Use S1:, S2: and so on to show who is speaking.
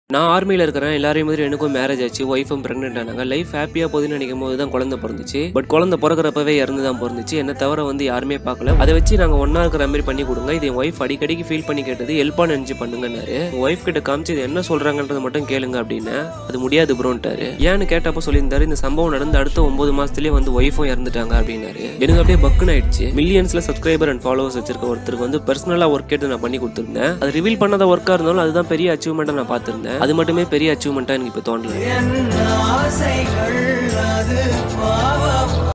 S1: நான் ஆர்மியில் இருக்கிறேன் எல்லாரையும் மாதிரி எனக்கும் மேரேஜ் ஆச்சு ஒய்ஃபும் ப்ரெக்னென்ட் ஆனாங்க லைஃப் ஹாப்பியாக போகுதுன்னு நினைக்கும் போது தான் குழந்தை பிறந்துச்சு பட் குழந்தை பிறக்கிறப்பவே இறந்து தான் பிறந்துச்சு என்ன தவிர வந்து யாருமே பார்க்கல அதை வச்சு நாங்கள் ஒன்றா இருக்கிற மாதிரி பண்ணி கொடுங்க இது என் ஒய்ஃப் அடிக்கடிக்கு ஃபீல் பண்ணி கேட்டது ஹெல்ப்பாக நினச்சி பண்ணுங்கன்னாரு ஒய்ஃப் கிட்ட காமிச்சு இது என்ன சொல்கிறாங்கன்றதை மட்டும் கேளுங்க அப்படின்னு அது முடியாது ப்ரோன்ட்டாரு ஏன்னு கேட்டப்போ சொல்லியிருந்தாரு இந்த சம்பவம் நடந்து அடுத்த ஒன்பது மாசத்துலயே வந்து ஒய்ஃபும் இறந்துட்டாங்க அப்படின்னாரு எனக்கு அப்படியே பக்குன்னு ஆயிடுச்சு மில்லியன்ஸ்ல சப்ஸ்கிரைபர் அண்ட் ஃபாலோவர்ஸ் வச்சிருக்க ஒருத்தருக்கு வந்து பர்சனலா ஒர்க் கேட்டு நான் பண்ணி கொடுத்துருந்தேன் அது ரிவீல் பண்ணாத ஒர்க்கா இருந்தாலும் அதுதான் பெரிய அச்சீவ்மெண்ட்டா நான் பார்த்திருந்தேன் அது மட்டுமே பெரிய அச்சீவ்மெண்ட்டா எனக்கு இப்போ தோணல
S2: என் ஆசைகள் அது பாவம்